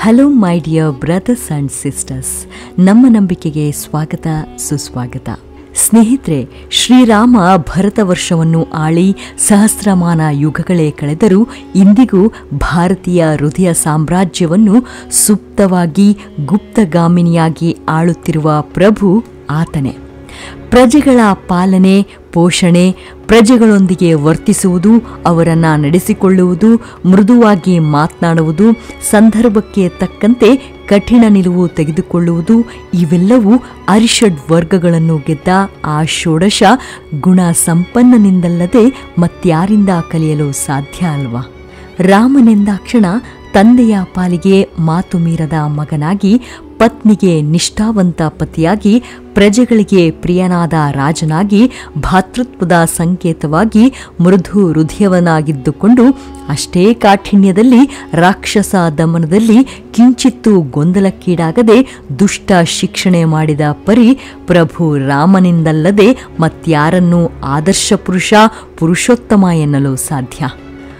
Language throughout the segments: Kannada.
hello my dear brothers and sisters ನಮ್ಮ ನಂಬಿಕೆಗೆ ಸ್ವಾಗತ ಸುಸ್ವಾಗತ ಸ್ನೇಹಿತರೆ ಶ್ರೀರಾಮ ಭರತ ವರ್ಷವನ್ನು ಆಳಿ ಸಹಸ್ರಮಾನ ಯುಗಗಳೇ ಕಳೆದರೂ ಇಂದಿಗೂ ಭಾರತೀಯ ಹೃದಯ ಸಾಮ್ರಾಜ್ಯವನ್ನು ಸುಪ್ತವಾಗಿ ಗುಪ್ತಗಾಮಿನಿಯಾಗಿ ಆಳುತ್ತಿರುವ ಪ್ರಭು ಆತನೇ ಪ್ರಜೆಗಳ ಪಾಲನೆ ಪೋಷಣೆ ಪ್ರಜೆಗಳೊಂದಿಗೆ ವರ್ತಿಸುವುದು ಅವರನ್ನು ನಡೆಸಿಕೊಳ್ಳುವುದು ಮೃದುವಾಗಿ ಮಾತನಾಡುವುದು ಸಂದರ್ಭಕ್ಕೆ ತಕ್ಕಂತೆ ಕಠಿಣ ನಿಲುವು ತೆಗೆದುಕೊಳ್ಳುವುದು ಇವೆಲ್ಲವೂ ಅರಿಷಡ್ ವರ್ಗಗಳನ್ನು ಗೆದ್ದ ಆ ಷೋಡಶ ಗುಣ ಸಂಪನ್ನನಿಂದಲ್ಲದೆ ಮತ್ಯಾರಿಂದ ಕಲಿಯಲು ಸಾಧ್ಯ ಅಲ್ವಾ ರಾಮನೆಂದಾಕ್ಷಣ ತಂದೆಯ ಪಾಲಿಗೆ ಮಾತು ಮೀರದ ಮಗನಾಗಿ ಪತ್ನಿಗೆ ನಿಷ್ಠಾವಂತ ಪತಿಯಾಗಿ ಪ್ರಜೆಗಳಿಗೆ ಪ್ರಿಯನಾದ ರಾಜನಾಗಿ ಭಾತೃತ್ವದ ಸಂಕೇತವಾಗಿ ಮೃದು ಹೃದಯವನಾಗಿದ್ದುಕೊಂಡು ಅಷ್ಟೇ ಕಾಠಿಣ್ಯದಲ್ಲಿ ರಾಕ್ಷಸ ದಮನದಲ್ಲಿ ಕಿಂಚಿತ್ತೂ ಗೊಂದಲಕ್ಕೀಡಾಗದೆ ದುಷ್ಟ ಶಿಕ್ಷಣೆ ಮಾಡಿದ ಪರಿ ಪ್ರಭು ರಾಮನಿಂದಲ್ಲದೆ ಮತ್ಯಾರನ್ನೂ ಆದರ್ಶ ಪುರುಷ ಪುರುಷೋತ್ತಮ ಎನ್ನಲು ಸಾಧ್ಯ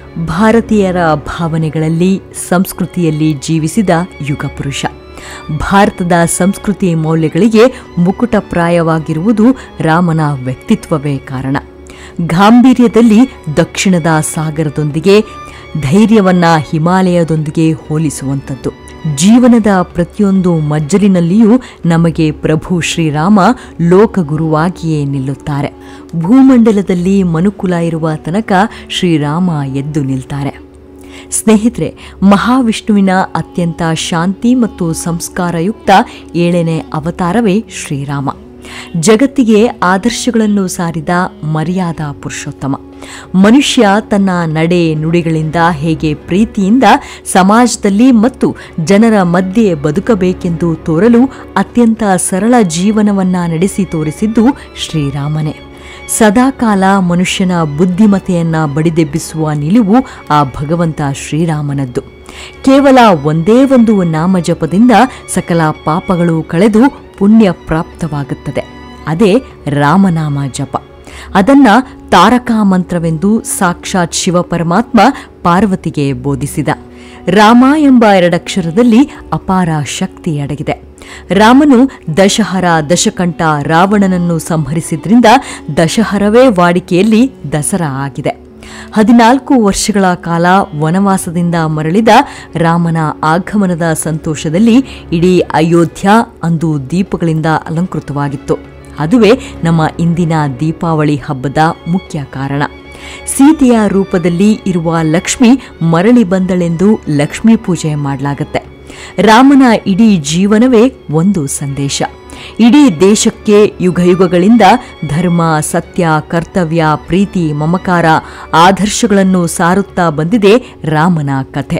ಭಾರತೀಯರ ಭಾವನೆಗಳಲ್ಲಿ ಸಂಸ್ಕೃತಿಯಲ್ಲಿ ಜೀವಿಸಿದ ಯುಗಪುರುಷ ಭಾರತದ ಸಂಸ್ಕೃತಿ ಮೌಲ್ಯಗಳಿಗೆ ಮುಕುಟಪ್ರಾಯವಾಗಿರುವುದು ರಾಮನ ವ್ಯಕ್ತಿತ್ವವೇ ಕಾರಣ ಗಾಂಭೀರ್ಯದಲ್ಲಿ ದಕ್ಷಿಣದ ಸಾಗರದೊಂದಿಗೆ ಧೈರ್ಯವನ್ನ ಹಿಮಾಲಯದೊಂದಿಗೆ ಹೋಲಿಸುವಂಥದ್ದು ಜೀವನದ ಪ್ರತಿಯೊಂದು ಮಜ್ಜಲಿನಲ್ಲಿಯೂ ನಮಗೆ ಪ್ರಭು ಶ್ರೀರಾಮ ಲೋಕಗುರುವಾಗಿಯೇ ನಿಲ್ಲುತ್ತಾರೆ ಭೂಮಂಡಲದಲ್ಲಿ ಮನುಕುಲ ಇರುವ ತನಕ ಶ್ರೀರಾಮ ಎದ್ದು ನಿಲ್ತಾರೆ ಸ್ನೇಹಿತರೆ ಮಹಾವಿಷ್ಣುವಿನ ಅತ್ಯಂತ ಶಾಂತಿ ಮತ್ತು ಸಂಸ್ಕಾರಯುಕ್ತ ಏಳನೇ ಅವತಾರವೇ ಶ್ರೀರಾಮ ಜಗತ್ತಿಗೆ ಆದರ್ಶಗಳನ್ನು ಸಾರಿದ ಮರ್ಯಾದ ಪುರುಷೋತ್ತಮ ಮನುಷ್ಯ ತನ್ನ ನಡೆ ನುಡಿಗಳಿಂದ ಹೇಗೆ ಪ್ರೀತಿಯಿಂದ ಸಮಾಜದಲ್ಲಿ ಮತ್ತು ಜನರ ಮಧ್ಯೆ ಬದುಕಬೇಕೆಂದು ತೋರಲು ಅತ್ಯಂತ ಸರಳ ಜೀವನವನ್ನ ನಡೆಸಿ ತೋರಿಸಿದ್ದು ಶ್ರೀರಾಮನೇ ಸದಾಕಾಲ ಮನುಷ್ಯನ ಬುದ್ಧಿಮತೆಯನ್ನ ಬಡಿದೆಬ್ಬಿಸುವ ನಿಲುವು ಆ ಭಗವಂತ ಶ್ರೀರಾಮನದ್ದು ಕೇವಲ ಒಂದೇ ಒಂದು ನಾಮಜಪದಿಂದ ಸಕಲ ಪಾಪಗಳು ಕಳೆದು ಪುಣ್ಯ ಪ್ರಾಪ್ತವಾಗುತ್ತದೆ ಅದೇ ರಾಮನಾಮ ಜಪ ಅದನ್ನ ತಾರಕಾ ಮಂತ್ರವೆಂದು ಸಾಕ್ಷಾತ್ ಶಿವ ಪರಮಾತ್ಮ ಪಾರ್ವತಿಗೆ ಬೋಧಿಸಿದ ರಾಮ ಎಂಬ ಎರಡಕ್ಷರದಲ್ಲಿ ಅಪಾರ ಶಕ್ತಿ ಅಡಗಿದೆ ರಾಮನು ದಶಹರ ದಶಕಂಠ ರಾವಣನನ್ನು ಸಂಹರಿಸಿದ್ರಿಂದ ದಶಹರವೇ ವಾಡಿಕೆಯಲ್ಲಿ ದಸರಾ ಆಗಿದೆ ಹದಿನಾಲ್ಕು ವರ್ಷಗಳ ಕಾಲ ವನವಾಸದಿಂದ ಮರಳಿದ ರಾಮನ ಆಗಮನದ ಸಂತೋಷದಲ್ಲಿ ಇಡೀ ಅಯೋಧ್ಯ ಅಂದು ದೀಪಗಳಿಂದ ಅಲಂಕೃತವಾಗಿತ್ತು ಅದುವೇ ನಮ್ಮ ಇಂದಿನ ದೀಪಾವಳಿ ಹಬ್ಬದ ಮುಖ್ಯ ಕಾರಣ ಸೀತೆಯ ರೂಪದಲ್ಲಿ ಇರುವ ಲಕ್ಷ್ಮಿ ಮರಳಿ ಬಂದಳೆಂದು ಲಕ್ಷ್ಮೀ ಪೂಜೆ ಮಾಡಲಾಗತ್ತೆ ರಾಮನ ಇಡೀ ಜೀವನವೇ ಒಂದು ಸಂದೇಶ ಇಡೀ ದೇಶಕ್ಕೆ ಯುಗಯುಗಗಳಿಂದ ಧರ್ಮ ಸತ್ಯ ಕರ್ತವ್ಯ ಪ್ರೀತಿ ಮಮಕಾರ ಆದರ್ಶಗಳನ್ನು ಸಾರುತ್ತಾ ಬಂದಿದೆ ರಾಮನ ಕಥೆ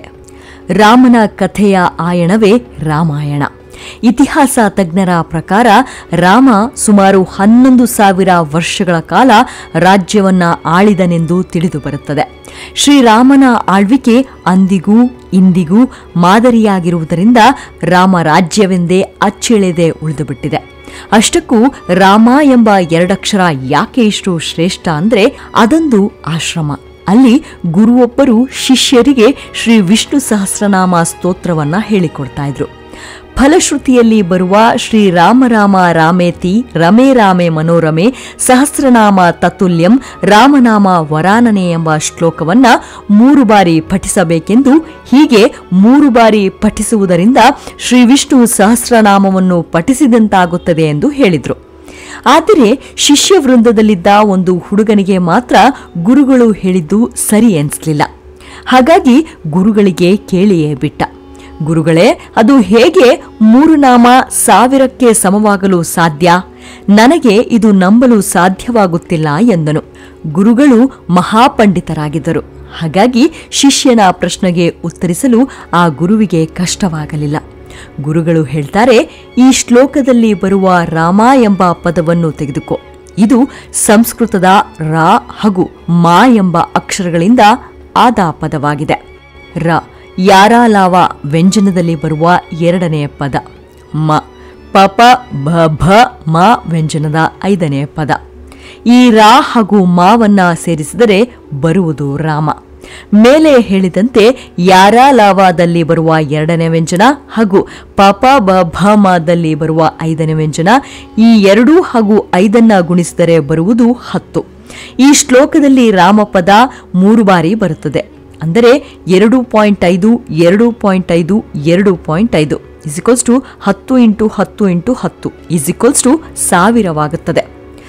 ರಾಮನ ಕಥೆಯ ಆಯಣವೇ ರಾಮಾಯಣ ಇತಿಹಾಸ ತಜ್ಞರ ಪ್ರಕಾರ ರಾಮ ಸುಮಾರು ಹನ್ನೊಂದು ಸಾವಿರ ವರ್ಷಗಳ ಕಾಲ ರಾಜ್ಯವನ್ನ ಆಳಿದನೆಂದು ತಿಳಿದು ಬರುತ್ತದೆ ಶ್ರೀರಾಮನ ಆಳ್ವಿಕೆ ಅಂದಿಗೂ ಇಂದಿಗೂ ಮಾದರಿಯಾಗಿರುವುದರಿಂದ ರಾಮ ರಾಜ್ಯವೆಂದೇ ಅಚ್ಚೆಳೆದೆ ಉಳಿದುಬಿಟ್ಟಿದೆ ಅಷ್ಟಕ್ಕೂ ರಾಮ ಎಂಬ ಎರಡಕ್ಷರ ಯಾಕೆ ಇಷ್ಟು ಶ್ರೇಷ್ಠ ಅಂದ್ರೆ ಅದೊಂದು ಆಶ್ರಮ ಅಲ್ಲಿ ಗುರುವೊಬ್ಬರು ಶಿಷ್ಯರಿಗೆ ಶ್ರೀ ವಿಷ್ಣು ಸಹಸ್ರನಾಮ ಸ್ತೋತ್ರವನ್ನ ಹೇಳಿಕೊಡ್ತಾ ಇದ್ರು ಫಲಶ್ರುತಿಯಲ್ಲಿ ಬರುವ ಶ್ರೀ ರಾಮ ರಾಮ ರಾಮೇತಿ ರಮೇ ರಾಮೆ ಮನೋರಮೆ ಸಹಸ್ರನಾಮ ತತುಲ್ಯಂ ರಾಮನಾಮ ವರಾನನೆ ಎಂಬ ಶ್ಲೋಕವನ್ನ ಮೂರು ಬಾರಿ ಪಠಿಸಬೇಕೆಂದು ಹೀಗೆ ಮೂರು ಬಾರಿ ಪಠಿಸುವುದರಿಂದ ಶ್ರೀ ವಿಷ್ಣು ಸಹಸ್ರನಾಮವನ್ನು ಪಠಿಸಿದಂತಾಗುತ್ತದೆ ಎಂದು ಹೇಳಿದರು ಆದರೆ ಶಿಷ್ಯ ವೃಂದದಲ್ಲಿದ್ದ ಒಂದು ಹುಡುಗನಿಗೆ ಮಾತ್ರ ಗುರುಗಳು ಹೇಳಿದ್ದು ಸರಿ ಎನಿಸ್ಲಿಲ್ಲ ಹಾಗಾಗಿ ಗುರುಗಳಿಗೆ ಕೇಳಿಯೇ ಬಿಟ್ಟ ಗುರುಗಳೇ ಅದು ಹೇಗೆ ಮೂರು ನಾಮ ಸಾವಿರಕ್ಕೆ ಸಮವಾಗಲು ಸಾಧ್ಯ ನನಗೆ ಇದು ನಂಬಲು ಸಾಧ್ಯವಾಗುತ್ತಿಲ್ಲ ಎಂದನು ಗುರುಗಳು ಮಹಾಪಂಡಿತರಾಗಿದ್ದರು ಹಾಗಾಗಿ ಶಿಷ್ಯನ ಪ್ರಶ್ನೆಗೆ ಉತ್ತರಿಸಲು ಆ ಗುರುವಿಗೆ ಕಷ್ಟವಾಗಲಿಲ್ಲ ಗುರುಗಳು ಹೇಳ್ತಾರೆ ಈ ಶ್ಲೋಕದಲ್ಲಿ ಬರುವ ರಾಮ ಎಂಬ ಪದವನ್ನು ತೆಗೆದುಕೋ ಇದು ಸಂಸ್ಕೃತದ ರಾ ಹಾಗೂ ಮಾ ಎಂಬ ಅಕ್ಷರಗಳಿಂದ ಆದ ಪದವಾಗಿದೆ ರ ಯಾರಾಲಾವ ವ್ಯಂಜನದಲ್ಲಿ ಬರುವ ಎರಡನೆಯ ಪದ ಮ ಪಪ ಭ ಭ ಮ ವ್ಯಂಜನದ ಐದನೆಯ ಪದ ಈ ರಾ ಹಾಗೂ ಮಾವನ್ನ ಸೇರಿಸಿದರೆ ಬರುವುದು ರಾಮ ಮೇಲೆ ಹೇಳಿದಂತೆ ಯಾರಾ ಲಾವಾದಲ್ಲಿ ಬರುವ ಎರಡನೇ ವ್ಯಂಜನ ಹಾಗೂ ಪಾಪ ಬ ಭಾಮದಲ್ಲಿ ಬರುವ ಐದನೇ ವ್ಯಂಜನ ಈ ಎರಡೂ ಹಾಗೂ ಐದನ್ನ ಗುಣಿಸಿದರೆ ಬರುವುದು ಹತ್ತು ಈ ಶ್ಲೋಕದಲ್ಲಿ ರಾಮಪದ ಮೂರು ಬಾರಿ ಬರುತ್ತದೆ ಅಂದರೆ ಎರಡು ಪಾಯಿಂಟ್ ಐದು ಎರಡು ಪಾಯಿಂಟ್ ಐದು ಎರಡು ಪಾಯಿಂಟ್ ಐದು ಇಸ್ ಇಕ್ವಲ್ಸ್ ಟು ಹತ್ತು ಇಂಟು ಹತ್ತು ಇಂಟು ಹತ್ತು ಇಸ್ ಇಕ್ವಲ್ಸ್ ಟು ಸಾವಿರವಾಗುತ್ತದೆ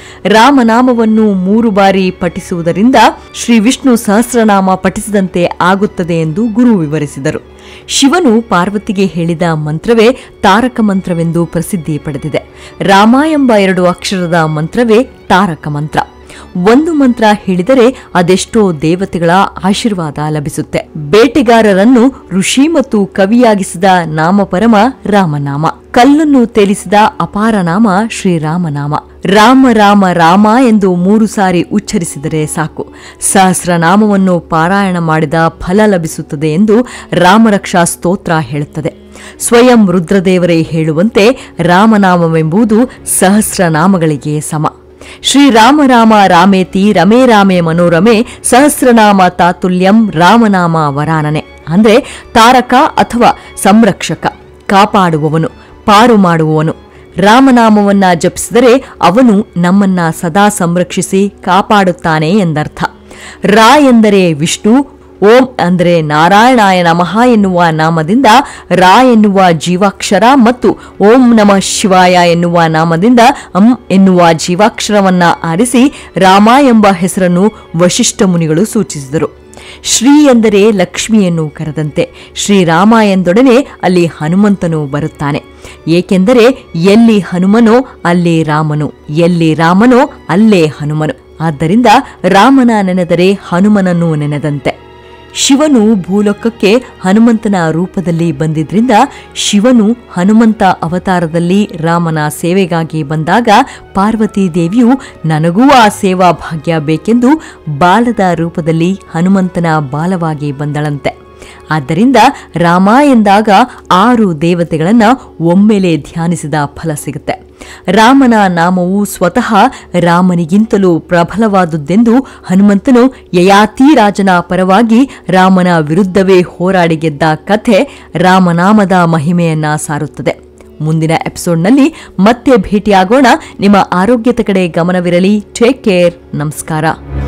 ರಾಮನಾಮವನ್ನು ಮೂರು ಬಾರಿ ಪಠಿಸುವುದರಿಂದ ಶ್ರೀ ವಿಷ್ಣು ಸಹಸ್ರನಾಮ ಪಠಿಸಿದಂತೆ ಆಗುತ್ತದೆ ಎಂದು ಗುರು ವಿವರಿಸಿದರು ಶಿವನು ಪಾರ್ವತಿಗೆ ಹೇಳಿದ ಮಂತ್ರವೇ ತಾರಕ ಮಂತ್ರವೆಂದು ಪ್ರಸಿದ್ಧಿ ಪಡೆದಿದೆ ರಾಮ ಎಂಬ ಎರಡು ಅಕ್ಷರದ ಮಂತ್ರವೇ ತಾರಕ ಮಂತ್ರ ಒಂದು ಮಂತ್ರ ಹೇಳಿದರೆ ಅದೆಷ್ಟೋ ದೇವತೆಗಳ ಆಶೀರ್ವಾದ ಲಭಿಸುತ್ತೆ ಬೇಟೆಗಾರರನ್ನು ಋಷಿ ಮತ್ತು ಕವಿಯಾಗಿಸಿದ ನಾಮಪರಮ ರಾಮನಾಮ ಕಲ್ಲನ್ನು ತೇಲಿಸಿದ ಅಪಾರ ನಾಮ ಶ್ರೀರಾಮನಾಮ ರಾಮ ರಾಮ ರಾಮ ಎಂದು ಮೂರು ಸಾರಿ ಉಚ್ಚರಿಸಿದರೆ ಸಾಕು ಸಹಸ್ರನಾಮವನ್ನು ಪಾರಾಯಣ ಮಾಡಿದ ಫಲ ಲಭಿಸುತ್ತದೆ ಎಂದು ರಾಮರಕ್ಷಾ ಸ್ತೋತ್ರ ಹೇಳುತ್ತದೆ ಸ್ವಯಂ ರುದ್ರದೇವರೇ ಹೇಳುವಂತೆ ರಾಮನಾಮವೆಂಬುದು ಸಹಸ್ರನಾಮಗಳಿಗೆ ಸಮ ಶ್ರೀರಾಮ ರಾಮ ರಾಮೇತಿ ರಮೇ ರಾಮೇ ಮನೋರಮೆ ಸಹಸ್ರನಾಮ ತಾತುಲ್ಯಂ ರಾಮನಾಮ ವರಾನನೆ ಅಂದ್ರೆ ತಾರಕ ಅಥವಾ ಸಂರಕ್ಷಕ ಕಾಪಾಡುವವನು ಪಾರು ಮಾಡುವವನು ರಾಮನಾಮವನ್ನ ಜಪಿಸಿದರೆ ಅವನು ನಮ್ಮನ್ನ ಸದಾ ಸಂರಕ್ಷಿಸಿ ಕಾಪಾಡುತ್ತಾನೆ ಎಂದರ್ಥ ರಾ ಎಂದರೆ ವಿಷ್ಣು ಓಂ ಅಂದರೆ ನಾರಾಯಣಾಯ ನಮಃ ಎನ್ನುವ ನಾಮದಿಂದ ರಾ ಎನ್ನುವ ಜೀವಾಕ್ಷರ ಮತ್ತು ಓಂ ನಮಃ ಶಿವಾಯ ಎನ್ನುವ ನಾಮದಿಂದ ಅಂ ಎನ್ನುವ ಜೀವಾಕ್ಷರವನ್ನ ಆರಿಸಿ ರಾಮ ಎಂಬ ಹೆಸರನ್ನು ವಶಿಷ್ಠ ಮುನಿಗಳು ಸೂಚಿಸಿದರು ಶ್ರೀ ಎಂದರೆ ಲಕ್ಷ್ಮಿಯನ್ನು ಕರೆದಂತೆ ಶ್ರೀರಾಮ ಎಂದೊಡನೆ ಅಲ್ಲಿ ಹನುಮಂತನು ಬರುತ್ತಾನೆ ಏಕೆಂದರೆ ಎಲ್ಲಿ ಹನುಮನೋ ಅಲ್ಲಿ ರಾಮನು ಎಲ್ಲಿ ರಾಮನೋ ಅಲ್ಲೇ ಹನುಮನು ಆದ್ದರಿಂದ ರಾಮನ ನೆನೆದರೆ ಹನುಮನನ್ನು ನೆನೆದಂತೆ ಶಿವನು ಭೂಲೋಕಕ್ಕೆ ಹನುಮಂತನ ರೂಪದಲ್ಲಿ ಬಂದಿದ್ರಿಂದ ಶಿವನು ಹನುಮಂತ ಅವತಾರದಲ್ಲಿ ರಾಮನ ಸೇವೆಗಾಗಿ ಬಂದಾಗ ಪಾರ್ವತಿ ದೇವಿಯು ನನಗೂ ಆ ಸೇವಾ ಭಾಗ್ಯ ಬೇಕೆಂದು ಬಾಲದ ರೂಪದಲ್ಲಿ ಹನುಮಂತನ ಬಾಲವಾಗಿ ಬಂದಳಂತೆ ಆದ್ದರಿಂದ ರಾಮ ಎಂದಾಗ ಆರು ದೇವತೆಗಳನ್ನ ಒಮ್ಮೆಲೆ ಧ್ಯಾನಿಸಿದ ಫಲ ಸಿಗುತ್ತೆ ರಾಮನ ನಾಮವು ಸ್ವತಃ ರಾಮನಿಗಿಂತಲೂ ಪ್ರಬಲವಾದುದೆಂದು ಹನುಮಂತನು ಯಯಾತಿ ರಾಜನ ಪರವಾಗಿ ರಾಮನ ವಿರುದ್ಧವೇ ಹೋರಾಡಿ ಗೆದ್ದ ಕಥೆ ರಾಮನಾಮದ ಮಹಿಮೆಯನ್ನ ಸಾರುತ್ತದೆ ಮುಂದಿನ ಎಪಿಸೋಡ್ನಲ್ಲಿ ಮತ್ತೆ ಭೇಟಿಯಾಗೋಣ ನಿಮ್ಮ ಆರೋಗ್ಯದ ಕಡೆ ಗಮನವಿರಲಿ ಟೇಕ್ ಕೇರ್ ನಮಸ್ಕಾರ